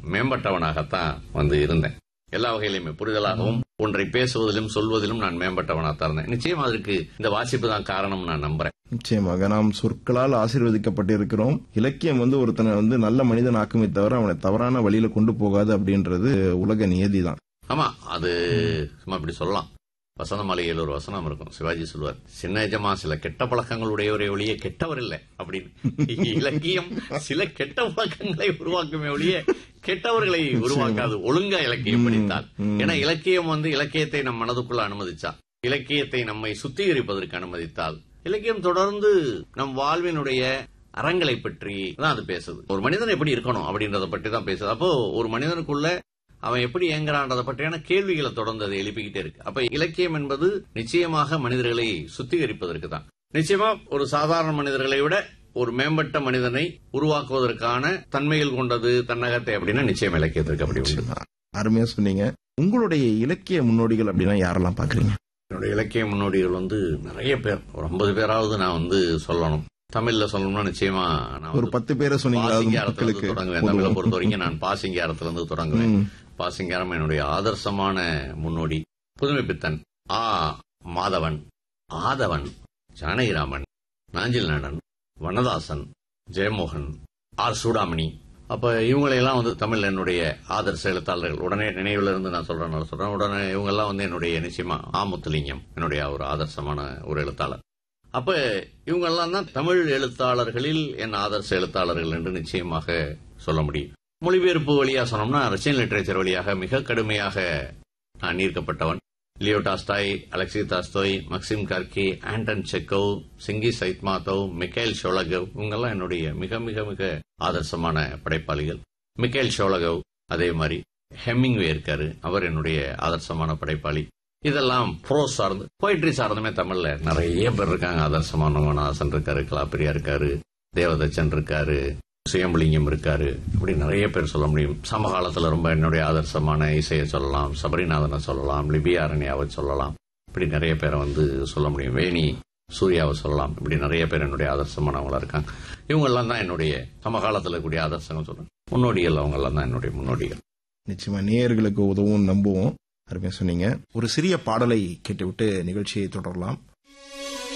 மேம்பட்டவனாகத்தான் வந்து இருந்தேன் எல்லா வகையிலுமே புரிதலாகவும் ஒன்றை பேசுவதிலும் சொல்வதிலும் நான் மேம்பட்டவனாகத்தான் இருந்தேன் நிச்சயமா அதற்கு இந்த வாசிப்பு தான் காரணம் நான் நம்புறேன் நிச்சயமாக நாம் சொற்களால் ஆசீர்வதிக்கப்பட்டிருக்கிறோம் இலக்கியம் வந்து ஒருத்தனை வந்து நல்ல மனிதன் ஆக்குமே தவிர அவனை தவறான வழியில கொண்டு போகாது அப்படின்றது உலக நியதி தான் ஆமா அது சும்மா இப்படி சொல்லலாம் வசந்த மாளிகையில் ஒரு வசனம் இருக்கும் சிவாஜி சொல்லுவார் சின்ன எஜமா சில கெட்ட பழக்கங்கள் உடையவரே ஒழிய கெட்டவர் இல்லை அப்படின்னு இலக்கியம் சில கெட்ட பழக்கங்களை உருவாக்குமே ஒழிய கெட்டவர்களை உருவாக்காது ஒழுங்கா இலக்கியம் படித்தால் ஏன்னா இலக்கியம் வந்து இலக்கியத்தை நம் மனதுக்குள்ள அனுமதிச்சா இலக்கியத்தை நம்மை சுத்திகரிப்பதற்கு அனுமதித்தால் இலக்கியம் தொடர்ந்து நம் வாழ்வினுடைய அறங்களை பற்றி தான் அது பேசுது ஒரு மனிதன் எப்படி இருக்கணும் அப்படின்றத பற்றி தான் பேசுது அப்போ ஒரு மனிதனுக்குள்ள அவன் எப்படி இயங்குறான்றதை பற்றியான கேள்விகளை தொடர்ந்து அதை எழுப்பிக்கிட்டே இருக்கு அப்ப இலக்கியம் என்பது நிச்சயமாக மனிதர்களை சுத்திகரிப்பதற்கு தான் நிச்சயமா ஒரு சாதாரண மனிதர்களை விட ஒரு மேம்பட்ட மனிதனை உருவாக்குவதற்கான தன்மைகள் கொண்டது தன்னகத்தை அப்படின்னா நிச்சயம் இலக்கியத்திற்கு அப்படி உண்டு அருமையா சொன்னீங்க உங்களுடைய இலக்கிய முன்னோடிகள் அப்படின்னா யாரெல்லாம் பாக்குறீங்க என்னுடைய இலக்கிய முன்னோடிகள் வந்து நிறைய பேர் ஒரு ஐம்பது பேராவது நான் வந்து சொல்லணும் தமிழ்ல சொல்லணும்னா நிச்சயமா நான் ஒரு வந்து பத்து பேரை சொன்னீங்களா அது பாசிங்காரத்துல இருந்து மக்களுக்கு தொடங்குவேன் தமிழை பொதுவா? பொறுத்த வரைக்கும் நான் பாசிங்காரத்துல இருந்து தொடங்குவேன் ம். பாசிங்காரம் என்னுடைய ஆதர்சமான முன்னோடி புதுமை பித்தன் ஆ மாதவன் ஆதவன் ஜானகிராமன் நாஞ்சில் நடன் வனதாசன் ஜெயமோகன் ஆர் சூடாமணி அப்ப இவங்களையெல்லாம் வந்து தமிழ்ல என்னுடைய ஆதர்ச எழுத்தாளர்கள் உடனே நினைவுல இருந்து நான் சொல்றேன் சொல்றேன் உடனே இவங்க எல்லாம் வந்து என்னுடைய நிச்சயமா ஆமுத்துலிங்கம் என்னுடைய ஒரு ஆதர்சமான ஒரு எழுத்தாளர் அப்ப இவங்க எல்லாம் தான் தமிழ் எழுத்தாளர்களில் என் ஆதர்ச எழுத்தாளர்கள் என்று நிச்சயமாக சொல்ல முடியும் மொழிபெயர்ப்பு வழியா சொன்னோம்னா ரஷ்யன் லிட்டரேச்சர் வழியாக மிக கடுமையாக நான் ஈர்க்கப்பட்டவன் லியோ டாஸ்டாய் அலெக்சி தாஸ்தோய் Maxim Gorky Anton Chekhov Chingiz Aitmatov Michael ஷோலகவ் இவங்கெல்லாம் என்னுடைய மிக மிக மிக ஆதர்சமான படைப்பாளிகள் மிக்கேல் ஷோலகவ் அதே மாதிரி ஹெமிங்வே இருக்காரு அவர் என்னுடைய ஆதர்சமான படைப்பாளி இதெல்லாம் ப்ரோஸ் சார்ந்து போயிட்ரி சார்ந்துமே தமிழ்ல நிறைய பேர் இருக்காங்க ஆதர்சமான வனவாசன் இருக்காரு கலாப்பிரியா இருக்காரு தேவதச்சன் இருக்காரு சுயம்பலிங்கம் இருக்காரு இப்படி நிறைய பேர் சொல்ல முடியும் சமகாலத்துல ரொம்ப என்னுடைய ஆதர்சமான இசையை சொல்லலாம் சபரிநாதனை சொல்லலாம் லிபியா அரண்யாவை சொல்லலாம் இப்படி நிறைய பேரை வந்து சொல்ல முடியும் வேணி சூர்யாவை சொல்லலாம் இப்படி நிறைய பேர் என்னுடைய ஆதர்சமானவங்களா இருக்காங்க இவங்க எல்லாம் தான் என்னுடைய சமகாலத்துல கூடிய ஆதர்சங்கள் சொல்றேன் முன்னோடிகள் அவங்க எல்லாம் தான் என்னுடைய முன்னோடிகள் நிச்சயமா நேயர்களுக்கு உதவும் நம்புவோம் அருமையா சொன்னீங்க ஒரு சிறிய பாடலை கேட்டுவிட்டு நிகழ்ச்சியை தொடரலாம்